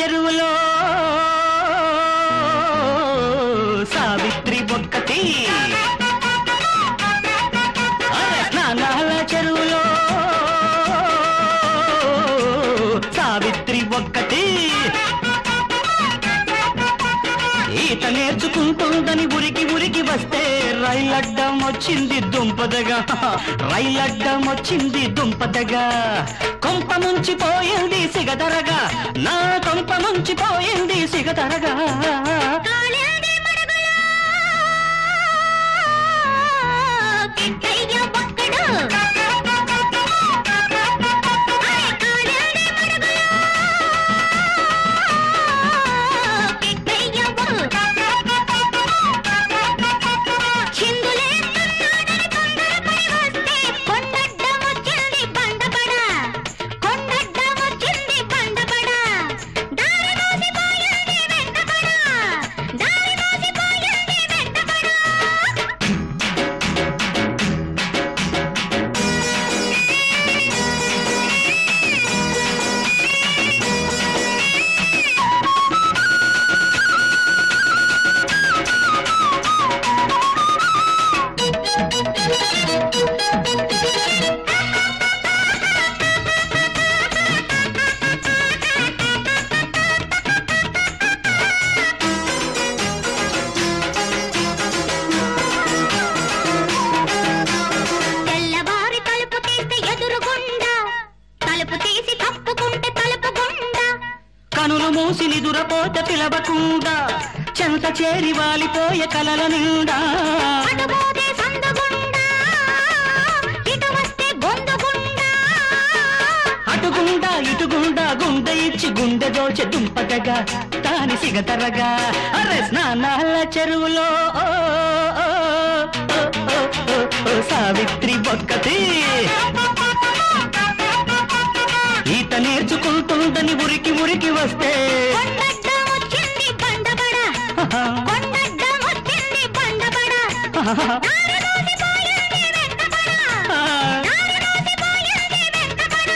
చెరువులో సావిత్రి ఒక్కటి అరే స్నానాల చెరువులో సావిత్రి ఒక్కటి ఈత నేర్చుకుంటుందని ఉరికి ఉరికి వస్తే రైలడ్డం వచ్చింది దుంపదగా రైలడ్డం వచ్చింది దుంపదగా కొంప ముంచిపోయింది సిగదరగా నా కొంప ముంచిపోయింది సిగదరగా కాళేడి మడుగులో కిట్టయ్య ఒక్కడు. అరే కాళేడి మడుగులో కిట్టయ్య ఒక్కడు. చిందులేస్తున్నాడని తొందరపడి వస్తే కొండడ్డం వచ్చింది బండపడ. కొండడ్డం వచ్చింది బండపడ. దారి మోసిపోయింది వెంటపడ. దారి మోసిపోయింది వెంటపడ. తెల్లవారి తలుపు తీస్తే ఎదురుగుండా తలుపు తీసి తప్పుకుంటే తలుపు గుండా కనులు మూసి నిదురపోత పిలవకుండా చెంత చేరి వాలిపోయే కలల నిండా అటు పోతే సందుగుండా ఇటు వస్తే బొందుగుండా అటుగుండా ఇటుగుండా గుండె ఇచ్చి గుండె దోచె దుంపగగా తాని సిగతరగా అరే స్నానాల చెరువులో ఓ, ఓ, ఓ, ఓ, ఓ, ఓ, సావిత్రి బొక్కతి ఈత నేర్చుకుంటుందని ఉరికి ఉరికి వస్తే కొండడ్డం వచ్చింది బండబడ కొండడ్డం వచ్చింది బండబడ దారి మోసిపోయింది వెంటబడ దారి మోసిపోయింది వెంటబడ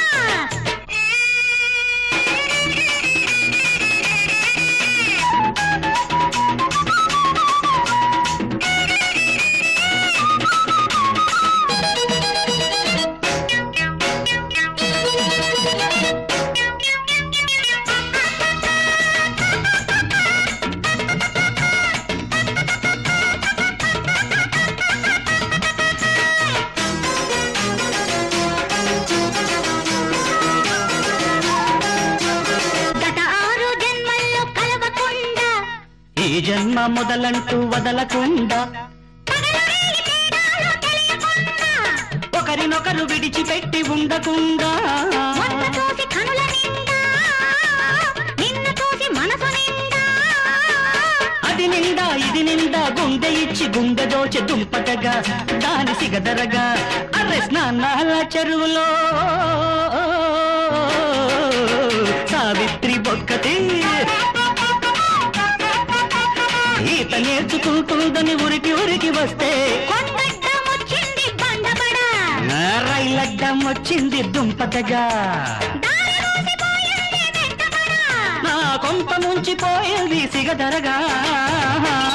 గత ఆరు జన్మల్లో కలవకుండా ఈ జన్మ మొదలంటూ వదలకుండా పగలరేగి తేడాలు తెలియకుండా ఒకరినొకరు విడిచిపెట్టి ఉండకుండా మొన్న చూసి కనుల నిండా నిన్ను చూసి మనసు నిండా అది నిండా ఇది నిండా గుండె ఇచ్చి గుండె దోచె దుంపటగా దాని సిగదరగా అరే స్నానాల చెరువులో సావిత్రి బొక్కతి ఈత నేర్చుకుంటుందని ఉరికి ఉరికి వస్తే కొండడ్డం వచ్చింది బండబడ రైలడ్డం వచ్చింది దుంపటగా దారి మోసిపోయింది వెంటబడ నా కొంప ముంచిపోయేది సిగదరగా